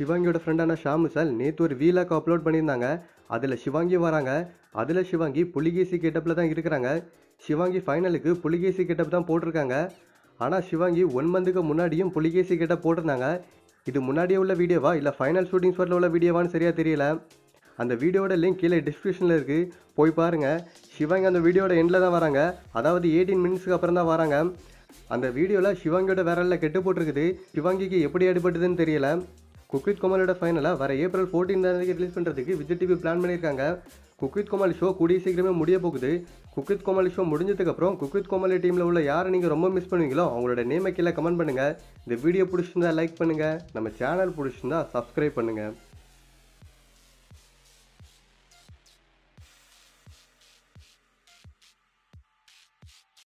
சிவாங்கியோட ஃப்ரெண்டான ஷாமு sir நேற்று ஒரு vlog upload பண்ணியிருந்தாங்க அதில் சிவாங்கி வராங்க அதில் சிவாங்கி புலிகேசி கெட்டப்பில் தான் இருக்கிறாங்க சிவாங்கி ஃபைனலுக்கு புலிகேசி கெட்டப் தான் போட்டிருக்காங்க ஆனால் சிவாங்கி ஒன் மந்த்துக்கு முன்னாடியும் புலிகேசி கெட்டப் போட்டிருந்தாங்க இது முன்னாடியே உள்ள வீடியோவா இல்லை ஃபைனல் ஷூட்டிங் ஸ்பாட்டில் உள்ள வீடியோவான்னு சரியாக தெரியல அந்த வீடியோட லிங்க் கீழே டிஸ்கிரிப்ஷனில் இருக்குது போய் பாருங்கள் சிவாங்கி அந்த வீடியோட எண்டில் தான் வராங்க அதாவது எயிட்டீன் மினிட்ஸ்க்கு அப்புறம் தான் வராங்க அந்த வீடியோவில் சிவாங்கியோட விரலில் கெட்டு போட்டிருக்குது சிவாங்கிக்கு எப்படி அடிபட்டதுன்னு தெரியல குக்வித் கோமாலியோட ஃபைனலாக வர ஏப்ரல் ஃபோர்டீன் தேதிக்கு ரிலீஸ் பண்ணுறதுக்கு விஜய் டிவி பிளான் பண்ணியிருக்காங்க குக்வித் கோமாளி ஷோ கூடிய சீக்கிரமே முடிய போகுது குக்வித் கோமாளி ஷோ முடிஞ்சதுக்கப்புறம் குக்வித் கோமாளி டீமில் உள்ள யாரை நீங்கள் ரொம்ப மிஸ் பண்ணுவீங்களோ அவங்களோட நேமை கீழே கமெண்ட் பண்ணுங்கள் இந்த வீடியோ பிடிச்சிருந்தா லைக் பண்ணுங்கள் நம்ம சேனல் பிடிச்சிருந்தா சப்ஸ்கிரைப் பண்ணுங்கள்